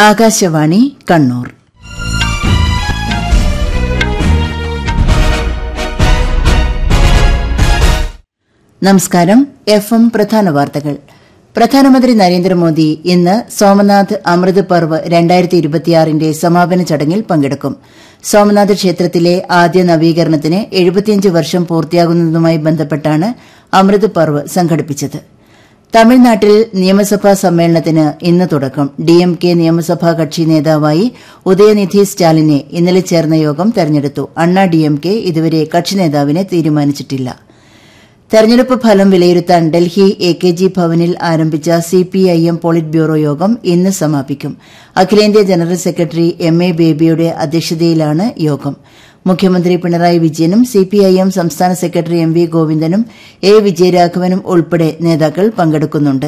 ആകാശവാണി കണ്ണൂർ നമസ്കാരം F M പ്രധാന വാർത്തകൾ പ്രധാനമന്ത്രി നരേന്ദ്രമോദി ഇന്ന് സോമനാഥ് അമൃത് പർവ് രണ്ടായിരത്തി ഇരുപത്തിയാറിന്റെ സമാപന ചടങ്ങിൽ പങ്കെടുക്കും സോമനാഥ് ക്ഷേത്രത്തിലെ ആദ്യ നവീകരണത്തിന് എഴുപത്തിയഞ്ച് വർഷം പൂർത്തിയാകുന്നതുമായി ബന്ധപ്പെട്ടാണ് അമൃത് പർവ് സംഘടിപ്പിച്ചത് തമിഴ്നാട്ടിൽ നിയമസഭാ സമ്മേളനത്തിന് ഇന്ന് തുടക്കം ഡിഎംകെ നിയമസഭാ കക്ഷി നേതാവായി ഉദയനിധി സ്റ്റാലിനെ ഇന്നലെ ചേർന്ന യോഗം തെരഞ്ഞെടുത്തു അണ്ണാ ഡിഎംകെ ഇതുവരെ കക്ഷി നേതാവിനെ തീരുമാനിച്ചിട്ടില്ല തെരഞ്ഞെടുപ്പ് ഫലം വിലയിരുത്താൻ ഡൽഹി എ കെ ജി ഭവനിൽ ആരംഭിച്ച സിപിഐഎം പോളിറ്റ് ബ്യൂറോ യോഗം ഇന്ന് സമാപിക്കും അഖിലേന്ത്യാ ജനറൽ സെക്രട്ടറി എം എ ബേബിയുടെ അധ്യക്ഷതയിലാണ് യോഗം മുഖ്യമന്ത്രി പിണറായി വിജയനും സിപിഐഎം സംസ്ഥാന സെക്രട്ടറി എം വി ഗോവിന്ദനും എ വിജയരാഘവനും ഉൾപ്പെടെ നേതാക്കൾ പങ്കെടുക്കുന്നുണ്ട്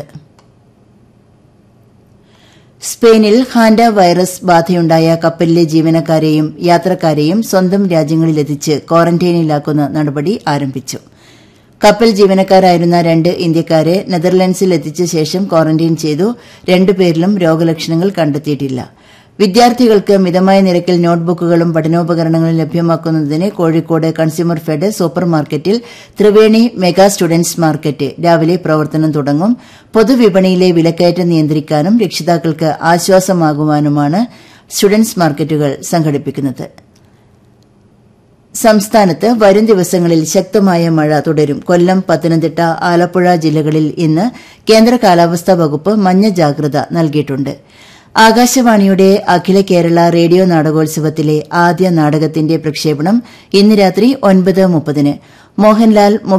സ്പെയിനിൽ ഹാൻഡ വൈറസ് ബാധയുണ്ടായ കപ്പലിലെ ജീവനക്കാരെയും യാത്രക്കാരെയും സ്വന്തം രാജ്യങ്ങളിലെത്തിച്ച് ക്വാറന്റൈനിലാക്കുന്ന നടപടി ആരംഭിച്ചു കപ്പൽ ജീവനക്കാരായിരുന്ന രണ്ട് ഇന്ത്യക്കാരെ നെതർലൻഡ്സിൽ എത്തിച്ച ശേഷം ക്വാറന്റൈൻ ചെയ്തു രണ്ടുപേരിലും രോഗലക്ഷണങ്ങൾ കണ്ടെത്തിയിട്ടില്ല വിദ്യാർത്ഥികൾക്ക് മിതമായ നിരക്കിൽ നോട്ട്ബുക്കുകളും പഠനോപകരണങ്ങളും ലഭ്യമാക്കുന്നതിന് കോഴിക്കോട് കൺസ്യൂമർ ഫെഡ് സൂപ്പർ മാർക്കറ്റിൽ ത്രിവേണി മെഗാ സ്റ്റുഡൻസ് മാർക്കറ്റ് രാവിലെ പ്രവർത്തനം തുടങ്ങും പൊതുവിപണിയിലെ വിലക്കയറ്റം നിയന്ത്രിക്കാനും രക്ഷിതാക്കൾക്ക് ആശ്വാസമാകുവാനുമാണ് സ്റ്റുഡൻസ് മാർക്കറ്റുകൾ സംഘടിപ്പിക്കുന്നത് സംസ്ഥാനത്ത് വരും ദിവസങ്ങളിൽ ശക്തമായ മഴ തുടരും കൊല്ലം പത്തനംതിട്ട ആലപ്പുഴ ജില്ലകളിൽ ഇന്ന് കേന്ദ്ര കാലാവസ്ഥാ വകുപ്പ് മഞ്ഞ ജാഗ്രത നൽകിയിട്ടുണ്ട് ആകാശവാണിയുടെ അഖില കേരള റേഡിയോ നാടകോത്സവത്തിലെ ആദ്യ നാടകത്തിന്റെ പ്രക്ഷേപണം ഇന്ന് രാത്രി ഒൻപത് മുപ്പതിന് മോഹൻലാൽ